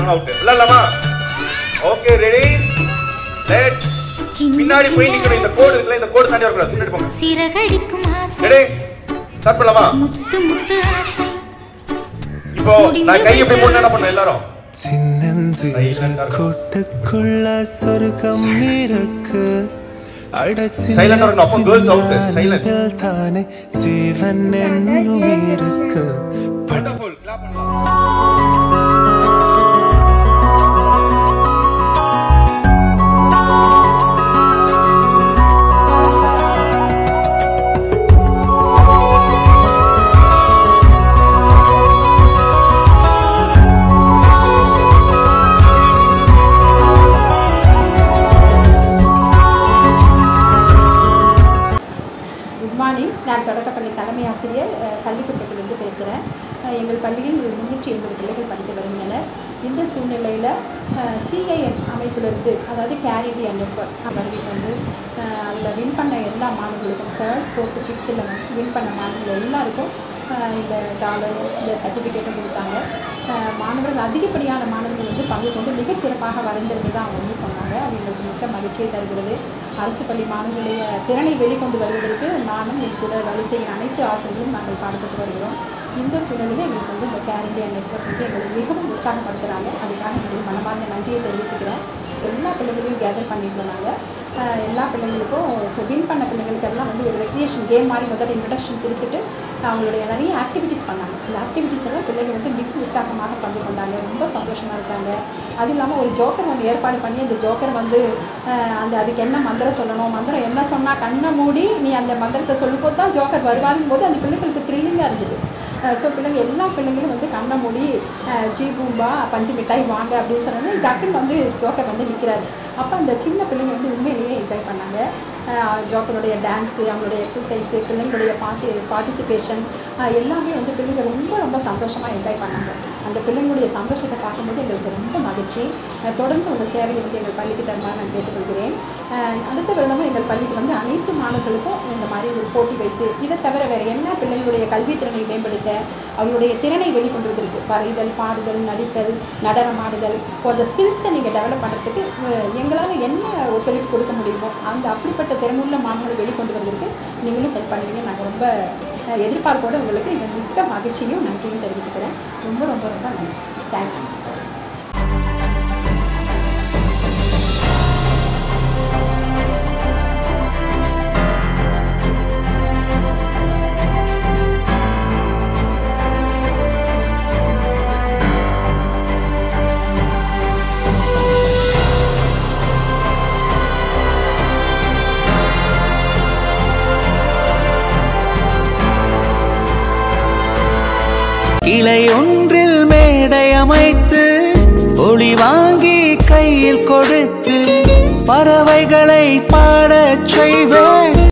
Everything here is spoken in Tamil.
அவங்க அவுட் விளையாடலாமா ஓகே ரெடி லெட் பின்னாடி போய் நிக்கணும் இந்த கோடு இருக்குல்ல இந்த கோடு தாண்டி வரக்கூடாது முன்னாடி போங்க சிறகடிக்கும் ஆசை ரெடி ஸ்டார்ட் பண்ணலாமா முத்து முத்து ஆசை இப்போ நான் கை எப்படி மூணு என்ன பண்ண எல்லாரும் சின்னஞ்சிற கூட்டுக்குள்ள சொர்க்கம் இருக்கு அட Silent ஆ இருக்கணும். அப்போ girls out. Silent. சின்ன தானே ஜீவன் என்னும் இருக்கு வண்டர்ஃபுல் கிளாப் பண்ணலாம் குட் மார்னிங் நான் தொடக்கப்பள்ளி தலைமை ஆசிரியர் அஹ், கல்விக்குப்பத்திலிருந்து பேசுகிறேன் அஹ், எங்கள் பள்ளியில் ஒரு முன்னூற்றி எண்பது பிள்ளைகள் படித்து வருகின்றனர் இந்த சூழ்நிலையில் சிஐஎன் அமைப்பிலிருந்து அதாவது கேரிடி நெட்ஒர்க் வருகை வந்து அஹ், அதில் வின் பண்ண எல்லா மாணவர்களுக்கும் தேர்ட் ஃபோர்த்து ஃபிஃப்த்தில் வின் பண்ண மாணவர்கள் எல்லாருக்கும் அஹ், இந்த டாலரும் இந்த சர்டிஃபிகேட்டும் கொடுத்தாங்க அஹ், மாணவர்கள் அதிகப்படியான மாணவர்கள் வந்து பங்கு கொண்டு மிகச்சிறப்பாக வரைந்திருந்தது அவங்க வந்து சொன்னாங்க அது எங்களுக்கு மிக்க மகிழ்ச்சியை தருகிறது அரசு பள்ளி மாணவர்களுடைய திறனை வெளிக்கொண்டு வருவதற்கு நானும் என் கூட வேலை செய்கிற அனைத்து ஆசிரியர்களும் நாங்கள் பாடுபட்டு வருகிறோம் இந்த சூழ்நிலையில் எங்களுக்கு வந்து இந்த கேர் இந்தியா நெட்ஒர்க் வந்து எங்களை மிகவும் உற்சாகப்படுத்துகிறாங்க அதுக்காக எங்களுக்கு மனமார்ந்த நன்றியை தெரிவித்துக்கிறேன் எல்லா பிள்ளைகளையும் கேதர் பண்ணிட்டு நாங்கள் ஆஹ் எல்லா பிள்ளைங்களுக்கும் வின் பண்ண பிள்ளைங்களுக்கு எல்லாம் வந்து ஒரு ரெக்ரியேஷன் கேம் மாதிரி முதல்ல இன்ட்ரடக்ஷன் கொடுத்துட்டு அவங்களுடைய நிறைய ஆக்டிவிட்டீஸ் பண்ணாங்க இந்த ஆக்டிவிட்டீஸ் எல்லாம் பிள்ளைங்க வந்து மிக உற்சாகமாக பங்கு கொண்டாங்க ரொம்ப சந்தோஷமாக இருக்காங்க அது இல்லாமல் ஒரு ஜோக்கர் ஒன்று ஏற்பாடு பண்ணி அந்த ஜோக்கர் வந்து ஆஹ் அந்த அதுக்கு என்ன மந்திரம் சொல்லணும் மந்திரம் என்ன சொன்னால் கண்ணை மூடி நீ அந்த மந்திரத்தை சொல்லும்போது தான் ஜோக்கர் வருவாருங்கும் போது அந்த பிள்ளைங்களுக்கு த்ரில்லிங்காக இருந்தது ஸோ பிள்ளைங்க எல்லா பிள்ளைங்களும் வந்து கண்ணை மூடி அஹ், ஜீ பூம்பா பஞ்சு மிட்டாய் வாங்க அப்படின்னு சொன்னோன்னே ஜக்குன்னு வந்து ஜோக்கர் வந்து நிற்கிறாரு அப்போ அந்த சின்ன பிள்ளைங்க வந்து உண்மையிலேயே என்ஜாய் பண்ணாங்க அஹ், ஜோக்கருடைய டான்ஸு அவங்களுடைய எக்ஸசைஸு பிள்ளைங்களுடைய பார்ட்டி பார்ட்டிசிபேஷன் எல்லாமே வந்து பிள்ளைங்க ரொம்ப ரொம்ப சந்தோஷமாக என்ஜாய் பண்ணாங்க அந்த பிள்ளைங்களுடைய சந்தோஷத்தை பார்க்கும்போது எங்களுக்கு ரொம்ப மகிழ்ச்சி அஹ், தொடர்ந்து உங்கள் சேவையை வந்து எங்கள் பள்ளிக்கு தருமாறு நான் கேட்டுக்கொள்கிறேன் அஹ், அடுத்த வருடமும் எங்கள் பள்ளிக்கு வந்து அனைத்து மாணவர்களுக்கும் இந்த மாதிரி ஒரு போட்டி வைத்து இதை தவிர வேறு என்ன பிள்ளைங்களுடைய கல்வித் திறனை மேம்படுத்த அவங்களுடைய திறனை வெளிக்கொண்டுவதற்கு வரைதல் பாடுதல் நடித்தல் நடனம் ஆடுதல் போன்ற ஸ்கில்ஸை நீங்கள் டெவலப் பண்ணுறதுக்கு எங்களால் என்ன ஒத்துழைப்பு கொடுக்க முடியுமோ அந்த அப்படிப்பட்ட திறனுள்ள மாணவர்களை வெளிக்கொண்டு வருவதற்கு நீங்களும் ஹெல்ப் பண்ணுவீங்க நாங்கள் ரொம்ப அஹ், எதிர்பார்ப்போடு உங்களுக்கு எங்கள் மிக்க மகிழ்ச்சியும் நன்றியும் தெரிவித்துக்கிறேன் ரொம்ப ரொம்ப ரொம்ப நன்றி தேங்க்யூ கிளை ஒன்றில் மேடை அமைத்து ஒளி வாங்கி கையில் கொடுத்து பறவைகளை பாடச் செய்வேன்